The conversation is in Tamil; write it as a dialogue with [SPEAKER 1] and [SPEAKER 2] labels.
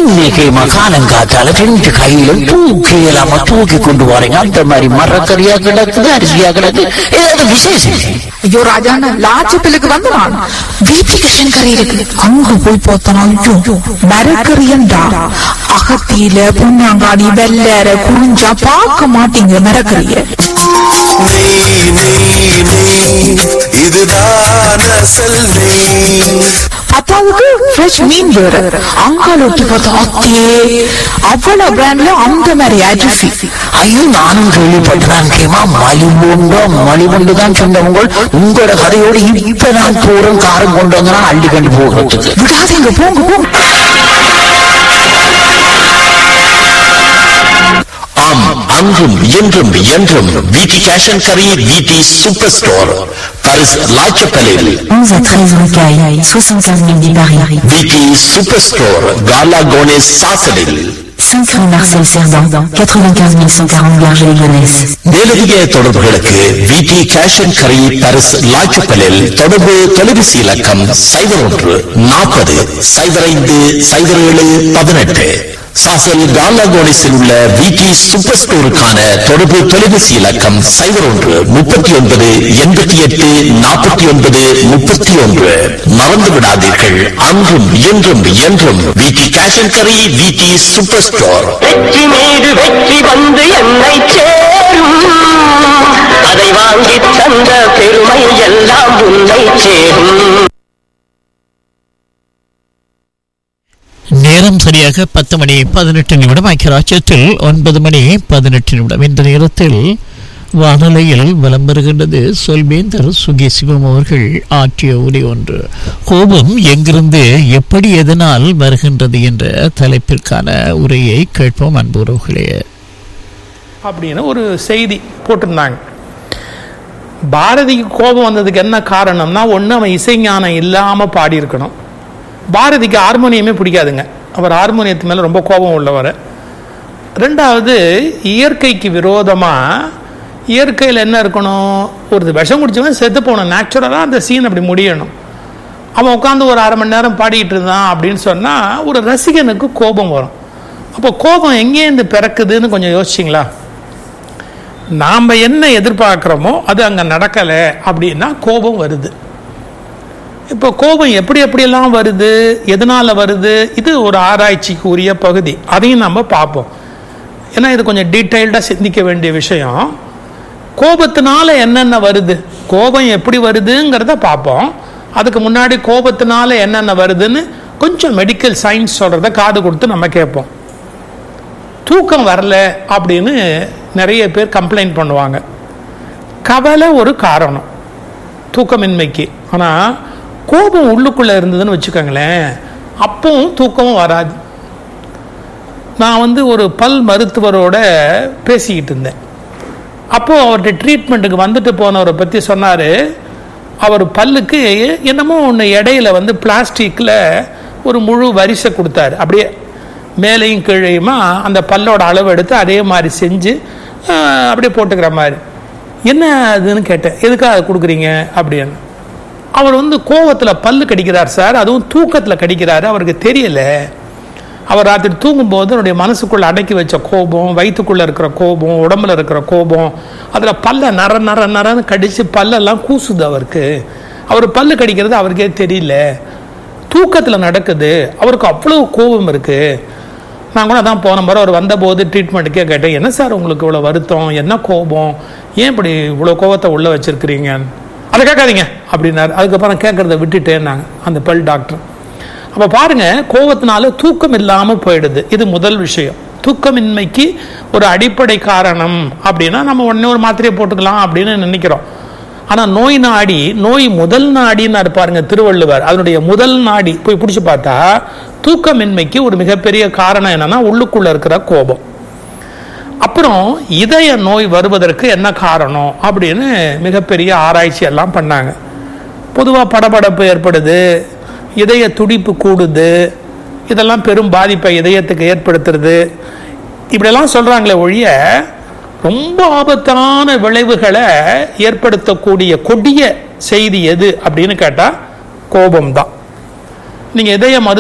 [SPEAKER 1] இன்னைக்குமா காலங்காத்தால ரெண்டு கையிலும் தூக்கி இல்லாம தூக்கி கொண்டு போறீங்க அந்த மாதிரி மரக்கறியா கிடக்குது அரிசியா கிடக்கு ஏதாவது விசேஷம்
[SPEAKER 2] ஐயோ ராஜாண்ணா லாச்சப்பிலுக்கு வந்து நான் வீட்டுக்கு கறி இருக்கு அங்க போய் பார்த்தனா ஐயோ மரக்கறியண்டா அகத்தியில புண்ணாங்காடி வெள்ளற குறிஞ்சா பார்க்க மாட்டீங்க மரக்கறிய
[SPEAKER 3] நெய் நெய் நெய் இதுதான் அசல் நெய்
[SPEAKER 2] பத்தாவதுக்கு ஃப்ரெஷ் மீன் வேற அங்கால ஒட்டி பார்த்தா அத்தே அவ்வளவு பிராண்ட்ல அந்த மாதிரி அரிசி
[SPEAKER 1] ஐயோ நானும் கேள்விப்பட்டேன் கேமா மலிவுண்டோ மலிவுண்டு தான் சொன்னவங்க உங்களோட கதையோடு இப்ப நான் தூரம் காரம் கொண்டு வந்தா அள்ளி கண்டு போகிறதுக்கு
[SPEAKER 2] விடாதீங்க போங்க போங்க
[SPEAKER 4] ஆம் அன்றும் இன்றும் என்றும் விடி கேஷன் கரி விடி சூப்பர் ஸ்டோர் பாரிஸ் லாச்சப்பலில்
[SPEAKER 5] 11 à 13 Rocaille, 75 000 dix Paris.
[SPEAKER 4] VD super store காலா கோனேஸ் சாசலில்
[SPEAKER 5] 5 rue Marcel Cerdan, 95 140 Garges-les-Gonesse.
[SPEAKER 4] மேலதிக தொடர்புகளுக்கு விடி கேஷன் கரி பாரிஸ் லாச்சப்பலில் தொடர்பு தொலைபேசி இலக்கம் சைபர் ஒன்று நாற்பது சைபர் ஐந்து சைபர் ஏழு பதினெட்டு சாசல் காலா கோனேஸில் உள்ள விடி சூப்பர் ஸ்டோருக்கான தொடர்பு தொலைபேசி இலக்கம் சைபர் ஒன்று முப்பத்தி ஒன்பது எண்பத்தி எட்டு நாற்பத்தி ஒன்பது முப்பத்தி ஒன்று மறந்து விடாதீர்கள் அன்றும் என்றும் என்றும் விடி கேஷன் கரி விடி சூப்பர் ஸ்டோர்
[SPEAKER 6] வெற்றி மீது வெற்றி வந்து என்னை சேரும் அதை வாங்கி தந்த பெருமை எல்லாம் உன்னை சேரும்
[SPEAKER 7] நேரம் சரியாக பத்து மணி பதினெட்டு நிமிடம் ஐக்கியராட்சியத்தில் ஒன்பது மணி பதினெட்டு நிமிடம் இந்த நேரத்தில் வானொலியில் வலம் வருகின்றது சொல்வேந்தர் சுகி சிவம் அவர்கள் ஆற்றிய உரை ஒன்று கோபம் எங்கிருந்து எப்படி எதனால் வருகின்றது என்ற தலைப்பிற்கான உரையை கேட்போம் அன்புறவுகளே
[SPEAKER 8] அப்படின்னு ஒரு செய்தி போட்டிருந்தாங்க பாரதிக்கு கோபம் வந்ததுக்கு என்ன காரணம்னா ஒன்று அவன் இசைஞானம் இல்லாமல் பாடியிருக்கணும் பாரதிக்கு ஹார்மோனியமே பிடிக்காதுங்க அவர் ஹார்மோனியத்து மேலே ரொம்ப கோபம் உள்ளவர் ரெண்டாவது இயற்கைக்கு விரோதமாக இயற்கையில் என்ன இருக்கணும் ஒரு விஷம் குடிச்சவன் செத்து போகணும் நேச்சுரலாக அந்த சீன் அப்படி முடியணும் அவன் உட்காந்து ஒரு அரை மணி நேரம் பாடிக்கிட்டு இருந்தான் அப்படின்னு சொன்னால் ஒரு ரசிகனுக்கு கோபம் வரும் அப்போ கோபம் எங்கேருந்து பிறக்குதுன்னு கொஞ்சம் யோசிச்சிங்களா நாம் என்ன எதிர்பார்க்குறோமோ அது அங்கே நடக்கலை அப்படின்னா கோபம் வருது இப்போ கோபம் எப்படி எப்படியெல்லாம் வருது எதனால் வருது இது ஒரு ஆராய்ச்சிக்கு உரிய பகுதி அதையும் நம்ம பார்ப்போம் ஏன்னா இது கொஞ்சம் டீட்டெயில்டாக சிந்திக்க வேண்டிய விஷயம் கோபத்தினால என்னென்ன வருது கோபம் எப்படி வருதுங்கிறத பார்ப்போம் அதுக்கு முன்னாடி கோபத்தினால என்னென்ன வருதுன்னு கொஞ்சம் மெடிக்கல் சயின்ஸ் சொல்கிறத காது கொடுத்து நம்ம கேட்போம் தூக்கம் வரல அப்படின்னு நிறைய பேர் கம்ப்ளைண்ட் பண்ணுவாங்க கவலை ஒரு காரணம் தூக்கமின்மைக்கு ஆனால் கோபம் உள்ளுக்குள்ளே இருந்ததுன்னு வச்சுக்கோங்களேன் அப்பவும் தூக்கமும் வராது நான் வந்து ஒரு பல் மருத்துவரோட பேசிக்கிட்டு இருந்தேன் அப்போது அவர்கிட்ட ட்ரீட்மெண்ட்டுக்கு வந்துட்டு போனவரை பற்றி சொன்னார் அவர் பல்லுக்கு என்னமோ ஒன்று இடையில வந்து பிளாஸ்டிக்கில் ஒரு முழு வரிசை கொடுத்தாரு அப்படியே மேலேயும் கீழேயுமா அந்த பல்லோட அளவு எடுத்து அதே மாதிரி செஞ்சு ஆஹ், அப்படியே போட்டுக்கிற மாதிரி என்ன அதுன்னு கேட்டேன் எதுக்காக அதை கொடுக்குறீங்க அப்படின்னு அவர் வந்து கோவத்தில் பல்லு கடிக்கிறார் சார் அதுவும் தூக்கத்தில் கடிக்கிறாரு அவருக்கு தெரியல அவர் ராத்திரி தூங்கும்போது அவருடைய மனசுக்குள்ள அடக்கி வச்ச கோபம் வயிற்றுக்குள்ள இருக்கிற கோபம் உடம்புல இருக்கிற கோபம் அதில் பல்ல நர நர நரன்னு கடிச்சு பல்லெல்லாம் கூசுது அவருக்கு அவர் பல்லு கடிக்கிறது அவருக்கே தெரியல தூக்கத்தில் நடக்குது அவருக்கு அவ்வளோ கோபம் இருக்கு நான் கூட அதான் போன முறை அவர் வந்தபோது ட்ரீட்மெண்ட்டுக்கே கேட்டேன் என்ன சார் உங்களுக்கு இவ்வளோ வருத்தம் என்ன கோபம் ஏன் இப்படி இவ்வளோ கோபத்தை உள்ளே வச்சிருக்கிறீங்க அதை கேட்காதீங்க அப்படின்னாரு அதுக்கப்புறம் கேட்குறத விட்டுட்டேன் நாங்கள் அந்த பல் டாக்டர் அப்போ பாருங்க கோபத்தினால தூக்கம் இல்லாமல் போயிடுது இது முதல் விஷயம் தூக்கமின்மைக்கு ஒரு அடிப்படை காரணம் அப்படின்னா நம்ம உடனே ஒரு மாத்திரையை போட்டுக்கலாம் அப்படின்னு நினைக்கிறோம் ஆனால் நோய் நாடி நோய் முதல் நாடின்னு பாருங்க திருவள்ளுவர் அதனுடைய முதல் நாடி போய் பிடிச்சி பார்த்தா தூக்கமின்மைக்கு ஒரு மிகப்பெரிய காரணம் என்னன்னா உள்ளுக்குள்ள இருக்கிற கோபம் அப்புறம் இதய நோய் வருவதற்கு என்ன காரணம் அப்படின்னு மிகப்பெரிய ஆராய்ச்சி எல்லாம் பண்ணாங்க பொதுவாக படபடப்பு ஏற்படுது இதய துடிப்பு கூடுது இதெல்லாம் பெரும் பாதிப்பை இதயத்துக்கு ஏற்படுத்துறது இப்படியெல்லாம் சொல்கிறாங்களே ஒழிய ரொம்ப ஆபத்தான விளைவுகளை ஏற்படுத்தக்கூடிய கொடிய செய்தி எது அப்படின்னு கேட்டால் கோபம் தான் நீங்கள் இதய மரு